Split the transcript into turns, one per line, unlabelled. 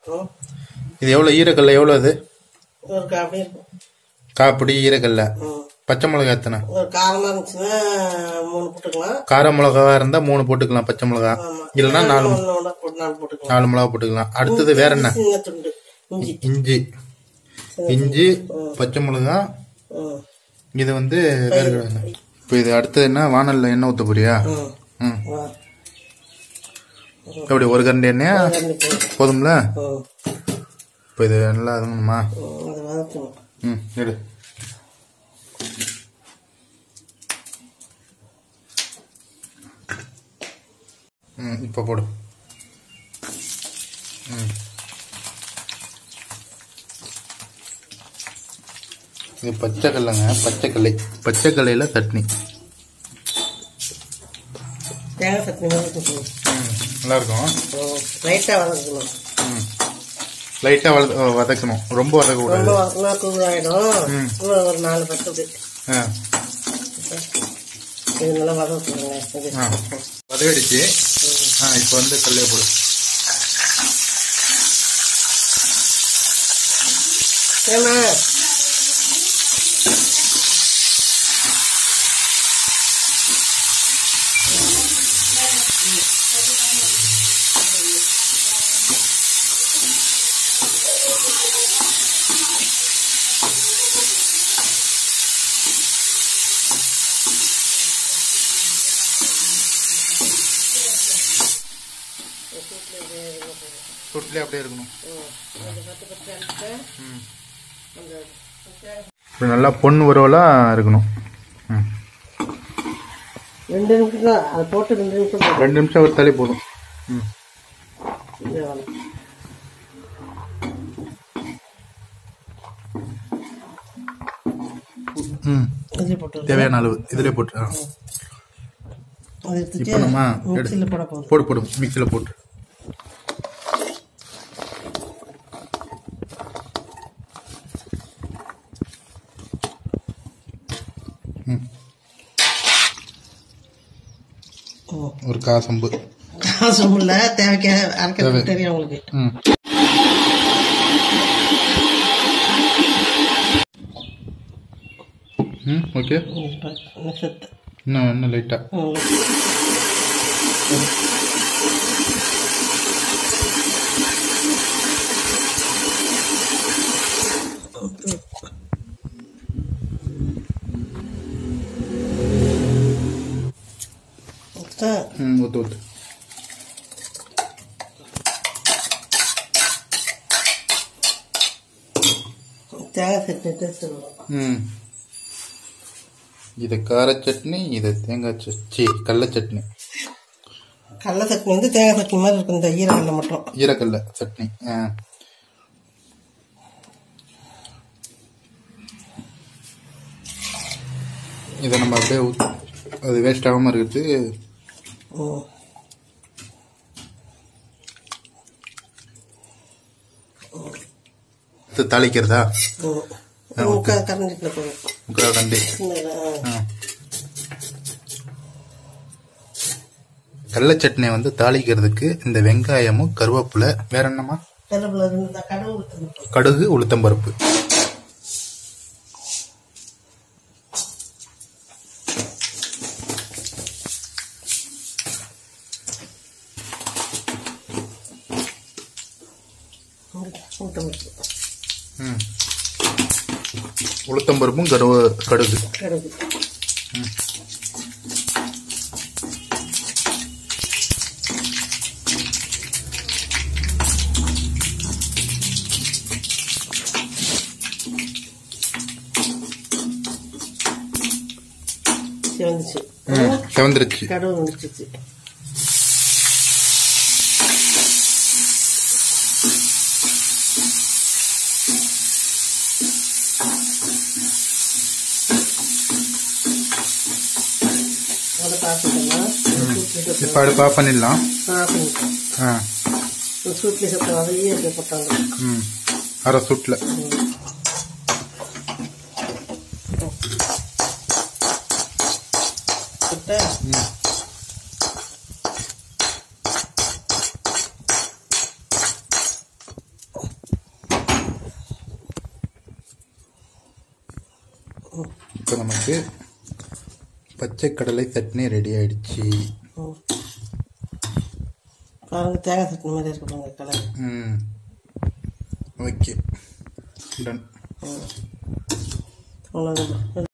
ம்.
இது எவ்வளோ ஈரக்கல்ல எவ்வளோ அது
ஒரு காப்பி இருக்கும்
காப்பிடி ஈரக்கல்ல
ம்.
பச்சை மிளகா எத்தனை
ஒரு காரமாக இருந்துச்சுன்னா மூணு போட்டுக்கலாம்
கார மிளகாவா இருந்தால் மூணு போட்டுக்கலாம் பச்சை மிளகா
ஆமா.
இல்லைன்னா நாலு
ஒன்று ஒன்றா போட்டு நாலு போட்டுக்கலாம்
நாலு மிளகா போட்டுக்கலாம் அடுத்தது வேற என்ன
சின்ன துண்டு இஞ்சி
இஞ்சி இஞ்சி பச்சை மிளகா
ம்
இது வந்து வேற இப்போ இது அடுத்தது என்ன வானல்ல எண்ணெய் ஊற்ற போறியா
ம்
ம்
வா
எப்படி ஒரு கரண்டி எண்ணெயா
ரெண்டு போடு.
போதும்ல
ம்
இப்போ இது நல்லா அதுங்கணுமா
ம், அதை வதக்கணும்
ம் எடு ம் இப்போ போடு ம் இது பச்சை கடலைங்க பச்சை கடலை பச்சை கடலையில் சட்னி
தேங்காய் சட்னி மாதிரி இருக்கணும்
ம் நல்லா இருக்கும்
லைட்டாக வதக்கணும்
ம் லைட்டாக வத வதக்கணும் ரொம்ப வதக்கக்கூடாது
ரொம்ப வதக்கினா தூள் ஆகிடும்
ம்.
ஒரு நாலு பத்து
ஆ
இது நல்லா வதக்குங்க இது
ஆ வதகடிச்சு ஆ இப்போ வந்து கடலையை போடு
ஏமா
தொட்டிலே அப்படியே இருக்கணும்
பத்து பத்து அடிச்சு
ம்
அந்த
இப்படி நல்லா பொன் உறவலாக இருக்கணும் ம்
ரெண்டு நிமிஷம் தான் அதை போட்டு ரெண்டு நிமிஷம் போதும்.
ரெண்டு நிமிஷம் வறுத்தாலே போதும் ம்
இந்த வேலை.
ம்
இதுலயே போட்டு
தேவையான அளவு இதிலே போட்டு ஆ.
அதை எடுத்துட்டு
இப்போ நம்ம
மிக்சியில் போட போதும்
போடு போடு மிக்சியில் போட்டு ம்
ம்.
ஒரு காசம்பு
அவசரம் இல்லை தேவைக்கு அரைக்கிறது தெரியும் உங்களுக்கு
ம் ம் ஓகே
ம், பாரு. இன்னும் செத்து
இன்னும் இன்னும் லைட்டாக
ம். சார்
ம் ஊற்று ஊற்று
தேங்காய் சட்னி டேஸ்ட் வரும்
ம் இது கார சட்னி இது தேங்காய் சட்னி கடல சட்னி
கடலை சட்னி வந்து தேங்காய் சட்னி மாதிரி இருக்கும் இந்த ஈரக்கடலை மட்டும்
ஈரக்கல்ல சட்னி ஆ இதை நம்ம அப்படியே ஊத்- அது வேஸ்ட் ஆகாமல் இருக்கிறதுக்கு
ம்.
இது தாளிக்கிறதா
ம். முக்கால் கரண்டிட்டில் போதும்
முக்கால் கண்டி
சின்னதா, ஆ.
ஆ கடல சட்னியை வந்து தாளிக்கிறதுக்கு இந்த வெங்காயமும் கருவேப்பிலை வேற என்னம்மா
கருவேப்பிலை ரெண்டு தான் கடவு ஊற்றணும்
கடுகு உளுத்தம்பருப்பு
ஊற்றணும்
ம் உளுத்தம்பருப்பும் கருவு கடுகு
கடுகு சிவந்துச்சு
ம் செவந்துருச்சு
கடுகு முடிச்சிச்சு அதை பார்த்துட்டோம்னா சூட்லேயே
இப்போ அடுப்பு ஆஃப் பண்ணிடலாம்
பண்ணிட்டோம்
ஆ
சூட்லேயே சத்தம் அதையே இருக்க போட்டாங்க
ம் அரை சுட்டில்
சுட்ட
ம் இப்போ நமக்கு பச்சை கடலை சட்னி ரெடி ஆயிடுச்சு
ம். பாருங்க தேங்காய் சட்னி மாதிரி இருக்கு பாருங்க கலர்
ம் ஓகே டன்
அவ்வளோதான்